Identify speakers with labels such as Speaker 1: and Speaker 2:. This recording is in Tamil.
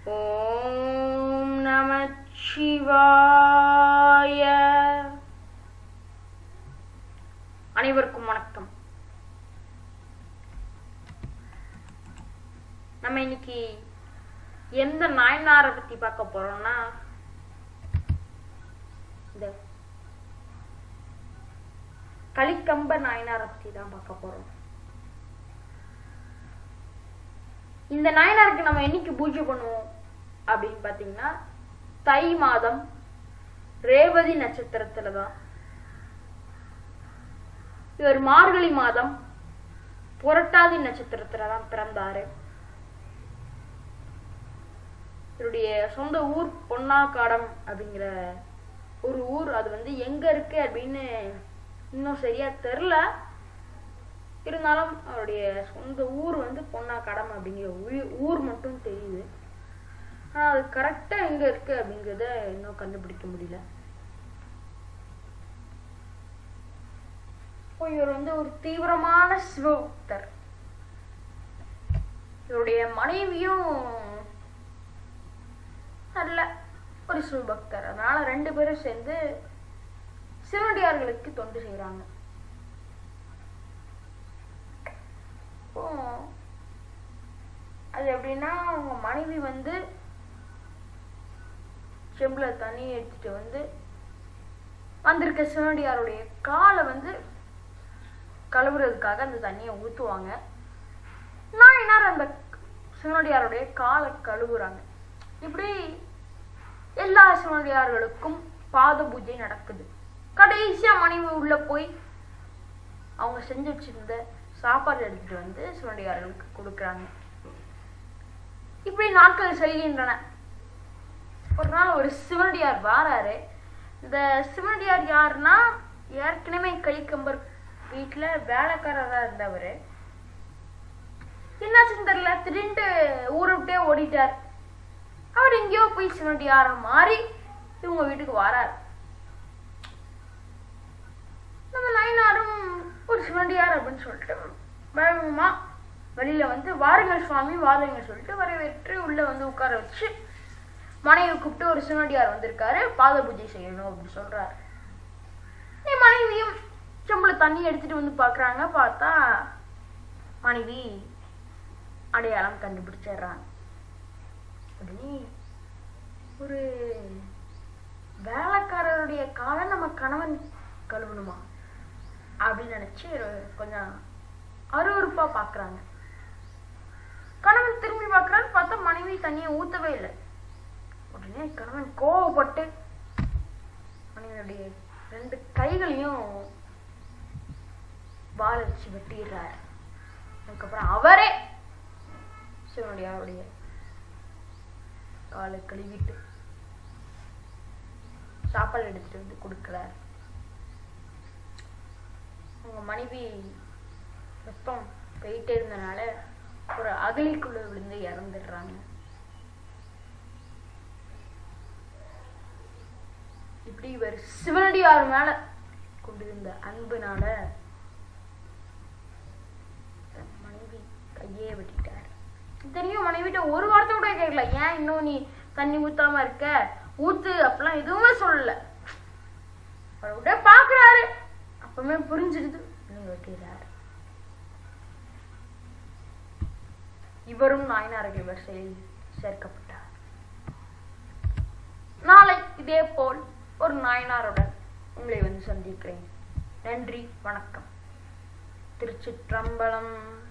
Speaker 1: ஓம் நமச்சிவாய அனைவருக்கும் வணக்கம் நம்ம இன்னைக்கு எந்த நாயனாரை பத்தி பார்க்க போறோம்னா இந்த கலிக்கம்ப நாயனாரை பத்தி தான் பார்க்க போறோம் இந்த நாயனாருக்கு நம்ம என்னைக்கு பூஜை பண்ணுவோம் அப்படின்னு பார்த்தீங்கன்னா தை மாதம் ரேவதி நட்சத்திரத்துல தான் இவர் மார்கழி மாதம் புரட்டாதி நட்சத்திரத்துல தான் பிறந்தாரு இவருடைய சொந்த ஊர் பொன்னாக்காடம் அப்படிங்கிற ஒரு ஊர் அது வந்து எங்க இருக்கு அப்படின்னு இன்னும் சரியா தெரில இருந்தாலும் அவருடைய சொந்த ஊர் வந்து பொன்னாக்காடம் அப்படிங்கிற ஊ- ஊர் மட்டும் தெரியுது ஆனா அது கரெக்டா எங்க இருக்கு அப்படிங்கறத இன்னும் கண்டுபிடிக்க முடியல இப்போ இவர் வந்து ஒரு தீவிரமான சிவபக்தர் இவருடைய மனைவியும் நல்ல ஒரு சிவபக்தர் அதனால ரெண்டு பேரும் சேர்ந்து சிவனடியார்களுக்கு தொண்டு செய்றாங்க இப்போ அது எப்படின்னா அவங்க மனைவி வந்து செம்புல தண்ணி எடுத்துட்டு வந்து வந்திருக்க சிவனடியாருடைய காலை வந்து கழுவுறதுக்காக அந்த தண்ணியை ஊத்துவாங்க நாயனார் அந்த சிவனடியாருடைய காலை கழுவுறாங்க இப்படி எல்லா சிவனடியார்களுக்கும் பாத பூஜை நடக்குது கடைசியா மனைவி உள்ள போய் அவங்க செஞ்சு வச்சிருந்த சாப்பாடு எடுத்துட்டு வந்து சிவனடியார்களுக்கு கொடுக்குறாங்க இப்படி நாட்கள் செல்கின்றன ஒரு நாள் ஒரு சிவனடியார் வாராரு இந்த சிவனடியார் யாருன்னா ஏற்கனவே கலிக்கம்பர் வீட்டுல வேலைக்காரரா இருந்தவர் என்னாச்சுன்னு தெரியல திடீர்னு ஊரை விட்டே ஓடிட்டார் அவர் எங்கேயோ போய் சிவனடியார மாறி இவங்க வீட்டுக்கு வராரு நம்ம நயனாரும் ஒரு சிவனடியார் அப்படின்னு சொல்லிட்டு வேகமா வெளியில வந்து வாருங்கள் சுவாமி வாருங்கள் சொல்லிட்டு வரவேற்று உள்ள வந்து உட்கார வச்சு மனைவி கூப்பிட்டு ஒரு சிவனடியார் வந்திருக்காரு பாத பூஜை செய்யணும் அப்படின்னு சொல்றாரு என் மனைவியும் செம்புல தண்ணி எடுத்துட்டு வந்து பாக்குறாங்க பார்த்தா மனைவி அடையாளம் கண்டுபிடிச்சிடுறாங்க உடனே ஒரு வேலைக்காரருடைய காலை நம்ம கணவன் கழுவணுமா அப்படின்னு நினைச்சு கொஞ்சம் அருவருப்பா பாக்குறாங்க கணவன் திரும்பி பார்க்கறாரு பார்த்தா மனைவி தண்ணியை ஊத்தவே இல்லை உடனே கணவன் கோவப்பட்டு மனைவியுடைய ரெண்டு கைகளையும் வாள் வச்சு வெட்டிடுறாரு அதுக்கப்புறம் அவரே சிவனுடைய காலை கழுவிட்டு சாப்பாடு எடுத்துட்டு வந்து கொடுக்குறாரு உங்க மனைவி வெப்பம் போயிட்டே இருந்தனால ஒரு அகலிக்குள்ள விழுந்து இறந்துடுறாங்க இப்படி இவர் சிவனடியார் மேல கொண்டிருந்த அன்புனால தன் மனைவி கையே வெட்டிட்டார் தெரியும் மனைவிட்ட ஒரு வார்த்தை கூட கேட்கல ஏன் இன்னும் நீ தண்ணி ஊத்தாம இருக்க ஊத்து அப்படிலாம் எதுவுமே சொல்லல அவர் விட பாக்குறாரு அப்பவுமே புரிஞ்சிடுது நீங்க வெட்டிடுறாரு இவரும் நாயனார்கள் வரிசையில் சேர்க்கப்பட்டார் நாளை இதே போல் ஒரு நாயனாருடன் உங்களை வந்து சந்திக்கிறேன் நன்றி வணக்கம் திருச்சிற்றம்பலம்